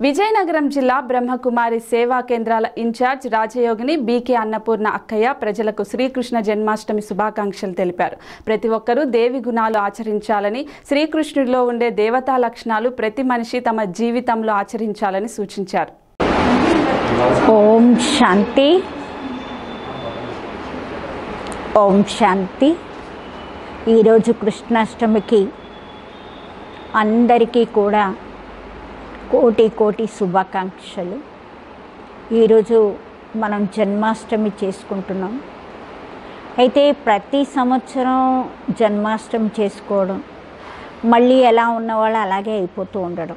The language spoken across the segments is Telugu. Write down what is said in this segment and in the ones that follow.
విజయనగరం జిల్లా బ్రహ్మకుమారి సేవా కేంద్రాల ఇన్ఛార్జ్ రాజయోగిని బీకే అన్నపూర్ణ అక్కయ్య ప్రజలకు శ్రీకృష్ణ జన్మాష్టమి శుభాకాంక్షలు తెలిపారు ప్రతి ఒక్కరూ దేవి గుణాలు ఆచరించాలని శ్రీకృష్ణుడిలో ఉండే దేవతా లక్షణాలు ప్రతి మనిషి తమ జీవితంలో ఆచరించాలని సూచించారు ఓం శాంతి ఓం శాంతి ఈరోజు కృష్ణాష్టమికి అందరికీ కూడా కోటి కోటి శుభాకాంక్షలు ఈరోజు మనం జన్మాష్టమి చేసుకుంటున్నాం అయితే ప్రతి సంవత్సరం జన్మాష్టమి చేసుకోవడం మళ్ళీ ఎలా ఉన్నవాళ్ళు అలాగే అయిపోతూ ఉండడం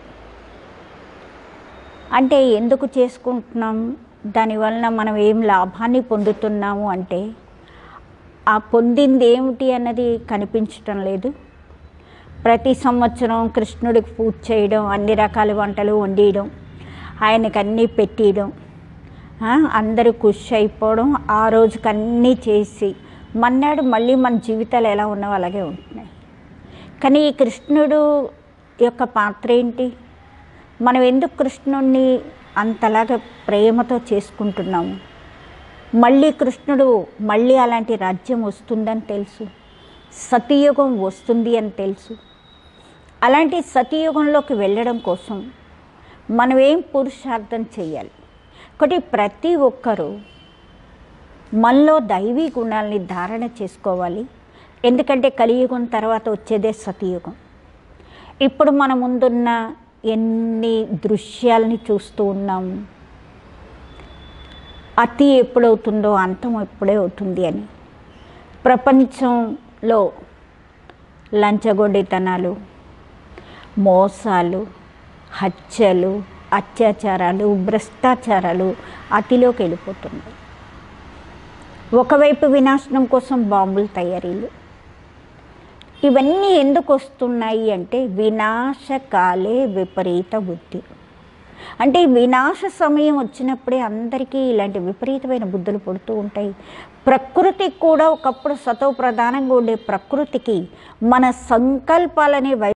అంటే ఎందుకు చేసుకుంటున్నాం దానివలన మనం ఏం లాభాన్ని పొందుతున్నాము అంటే ఆ పొందింది ఏమిటి అన్నది కనిపించటం లేదు ప్రతి సంవత్సరం కృష్ణుడికి పూజ చేయడం అన్ని రకాల వంటలు వండియడం ఆయనకి అన్నీ పెట్టియడం ఆ, అందరూ ఖుషి అయిపోవడం ఆ రోజుకి అన్నీ చేసి మన్నాడు మళ్ళీ మన జీవితాలు ఎలా ఉన్నావో అలాగే ఉంటున్నాయి కానీ ఈ కృష్ణుడు యొక్క పాత్ర ఏంటి మనం ఎందుకు కృష్ణుడిని అంతలాగా ప్రేమతో చేసుకుంటున్నాము మళ్ళీ కృష్ణుడు మళ్ళీ అలాంటి రాజ్యం వస్తుందని తెలుసు సతయుగం వస్తుంది అని తెలుసు అలాంటి సతయుగంలోకి వెళ్ళడం కోసం మనం ఏం పురుషార్థం చేయాలి ఒకటి ప్రతి ఒక్కరూ మనలో దైవీ గుణాలని ధారణ చేసుకోవాలి ఎందుకంటే కలియుగం తర్వాత వచ్చేదే సతయుగం ఇప్పుడు మన ముందున్న ఎన్ని దృశ్యాలని చూస్తూ ఉన్నాము అతి ఎప్పుడవుతుందో అంతం ఎప్పుడే అవుతుంది అని ప్రపంచంలో లంచగొండితనాలు మోసాలు హత్యలు అత్యాచారాలు భ్రష్టాచారాలు అతిలోకి వెళ్ళిపోతున్నాయి ఒకవైపు వినాశనం కోసం బాంబుల తయారీలు ఇవన్నీ ఎందుకు వస్తున్నాయి అంటే వినాశకాలే విపరీత బుద్ధి అంటే ఈ వినాశ సమయం వచ్చినప్పుడే అందరికీ ఇలాంటి విపరీతమైన బుద్ధులు పుడుతూ ఉంటాయి ప్రకృతికి కూడా ఒకప్పుడు సతో ప్రధానంగా ఉండే ప్రకృతికి మన సంకల్పాలనే వై